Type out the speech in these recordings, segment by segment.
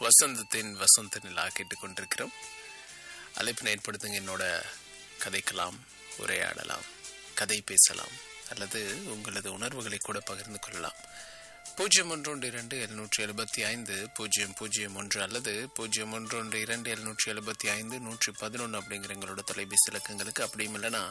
வசந்தத்தின் வசந்த நிலா கேட்டுக்கொண்டிருக்கிறோம் அழைப்பினை ஏற்படுத்துங்க என்னோட கதைக்கலாம் உரையாடலாம் கதை பேசலாம் அல்லது உங்களது உணர்வுகளை கூட பகிர்ந்து கொள்ளலாம் பூஜ்ஜியம் ஒன்று ஒன்று இரண்டு எழுநூற்றி எழுபத்தி ஐந்து பூஜ்ஜியம் பூஜ்ஜியம் ஒன்று அல்லது பூஜ்ஜியம் ஒன்று ஒன்று இரண்டு எழுநூற்றி எழுபத்தி ஐந்து நூற்றி பதினொன்று அப்படிங்கிற எங்களோட தொலைபேசி இலக்கங்களுக்கு அப்படியும் இல்லைன்னா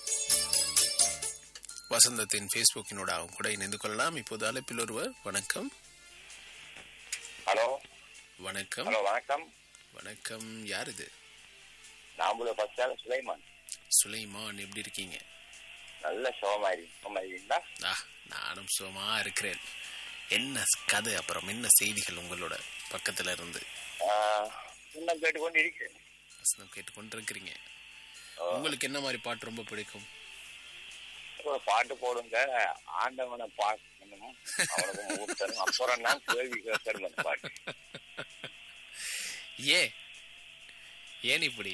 வசந்தத்தின் ஃபேஸ்புக்கினோட அவங்க கூட இணைந்து கொள்ளலாம் இப்போது அழைப்பில் ஒருவர் வணக்கம் ஹலோ வணக்கம் ஹலோ வணக்கம் வணக்கம் யார் இது நாம்பூல பஸ் ஸ்டாண்ட் சுலைமான் சுலைமான் எப்படி இருக்கீங்க நல்ல சோமாரி சோமாரிங்களா ஆ நானும் சுகமா இருக்கிறேன் என்ன கதை அப்புறம் என்ன செய்திகள் உங்களோட பக்கத்துல இருந்து இன்னும் கேட்டுக்கொண்டு இருக்கிறேன் வசனம் கேட்டுக்கொண்டிருக்கிறீங்க ஓ, உங்களுக்கு என்ன மாதிரி பாட்டு ரொம்ப பிடிக்கும் ஒரு பாட்டு போடுங்க ஆண்டவனை பார்க்கணும் அவனுக்கு மூத்தனும் அப்புறம் தான் கேள்வி கேட்கணும் அந்த பாட்டு ஏ ஏன் இப்படி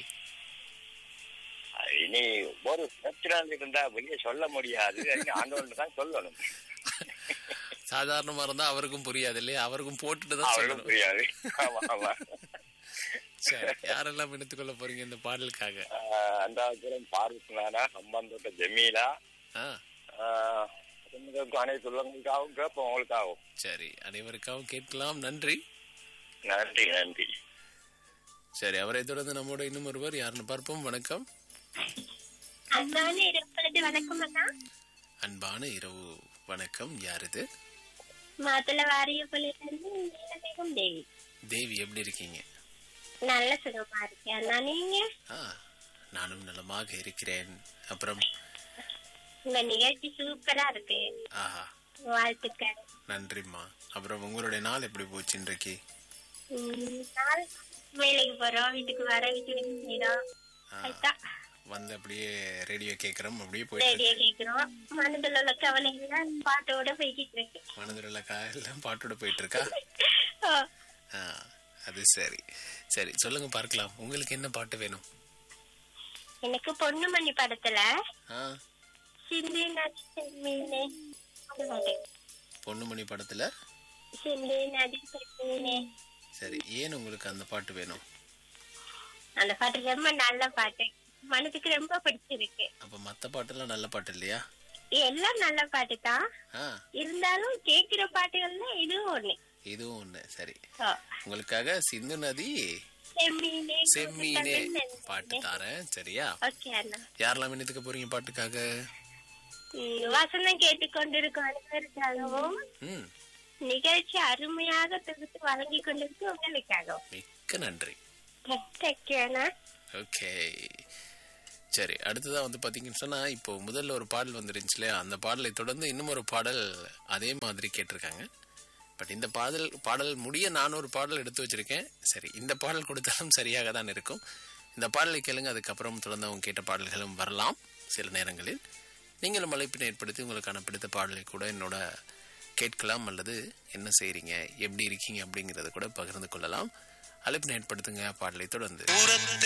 அது இனி ஒரு பிரச்சனை இருந்தா வெளியே சொல்ல முடியாது அது ஆண்டவன் தான் சொல்லணும் சாதாரணமா இருந்தா அவருக்கும் புரியாது இல்லையா அவருக்கும் போட்டுட்டு தான் அவருக்கும் சொல்லணும் புரியாது ஆமா ஆமா சரி யாரெல்லாம் எடுத்துக் கொள்ள போறீங்க இந்த பாடலுக்காக ஆஹ் அந்த அப்புறம் பார்வசுனானா சம்பந்தப்பட்ட ஜமீலா ஆ ஆஹ் உங்களுக்கு அனைத்து உள்ளவங்களுக்காகவும் கேட்போம் உங்களுக்காகவும் சரி அனைவருக்காகவும் கேட்கலாம் நன்றி நன்றி நன்றி சரி அவரை தொடர்ந்து நம்மோட இன்னும் ஒருவர் யாருன்னு பார்ப்போம் வணக்கம் அன்பான இருப்பது வணக்கம் அண்ணா அன்பான இரவு வணக்கம் யார் இது மாதுள வாரிய இருந்து நீலமேகம் தேவி தேவி எப்படி இருக்கீங்க நல்ல சுகமா இருக்கேன் அண்ணா நீங்க ஆ நானும் நலமாக இருக்கிறேன் அப்புறம் உங்க நிகழ்ச்சி சூப்பரா இருக்கு ஆஹா வாழ்த்துக்கள் நன்றிம்மா அப்புறம் உங்களுடைய நாள் எப்படி போச்சு இன்றைக்கு உம், நாள் வேலைக்கு போறோம் வீட்டுக்கு வர வீட்டுக்கு செய்யறோம் ஆ, அதுதான் வந்து அப்படியே ரேடியோ கேட்குறோம் அப்படியே போயிட்டு ரேடியோ கேக்குறோம் மனதுல உள்ள கவலைகளை பாட்டோட போய்கிட்டு இருக்கு மனதில் உள்ள காயெல்லாம் பாட்டோட போயிட்டு இருக்கா ஓ, ஆ அது சரி சரி சொல்லுங்க பார்க்கலாம் உங்களுக்கு என்ன பாட்டு வேணும் எனக்கு பொண்ணுமணி படத்துல ஆ சிந்தி நதி செம்மீனே அந்த பாட்டு பொண்ணுமணி படத்துல சிந்தி நதி செம்மீனே சரி ஏன் உங்களுக்கு அந்த பாட்டு வேணும் அந்த பாட்டு ரொம்ப நல்ல பாட்டு மனதுக்கு ரொம்ப பிடிச்சிருக்கு அப்ப மத்த பாட்டெல்லாம் நல்ல பாட்டு இல்லையா எல்லாம் நல்ல பாட்டு தான் ஆ இருந்தாலும் கேக்குற பாட்டுகள்ல இதுவும் ஒண்ணு இதுவும் ஒண்ணு சரி ஓ, உங்களுக்காக சிந்து நதி செம்மீனே செம்மீனே பாட்டு தாரேன் சரியா ஓகே அண்ணா யாரெல்லாம் இணைத்துக்க போறீங்க பாட்டுக்காக உம், வசந்தம் கேட்டுக்கொண்டிருக்கும் அனைவருக்காகவும் ம் நிகழ்ச்சி அருமையாக தொகுத்து வழங்கி கொண்டிருக்கும் உங்களுக்காகவும் மிக்க நன்றி தேங்க்யூ அண்ணா ஓகே சரி அடுத்ததா வந்து பாத்தீங்கன்னு சொன்னா இப்போ முதல்ல ஒரு பாடல் வந்துருந்துச்சு இல்லையா அந்த பாடலை தொடர்ந்து இன்னும் ஒரு பாடல் அதே மாதிரி கேட்டிருக்காங்க பட் இந்த பாடல் பாடல் முடிய நான் ஒரு பாடல் எடுத்து வச்சிருக்கேன் சரி இந்த பாடல் கொடுத்தாலும் சரியாக தான் இருக்கும் இந்த பாடலை கேளுங்க அதுக்கப்புறம் தொடர்ந்து அவங்க கேட்ட பாடல்களும் வரலாம் சில நேரங்களில் நீங்களும் அழைப்பினை ஏற்படுத்தி உங்களுக்கான பிடித்த பாடலை கூட என்னோட கேட்கலாம் அல்லது என்ன செய்றீங்க எப்படி இருக்கீங்க அப்படிங்கறத கூட பகிர்ந்து கொள்ளலாம் அழைப்பினை ஏற்படுத்துங்க பாடலை தொடர்ந்து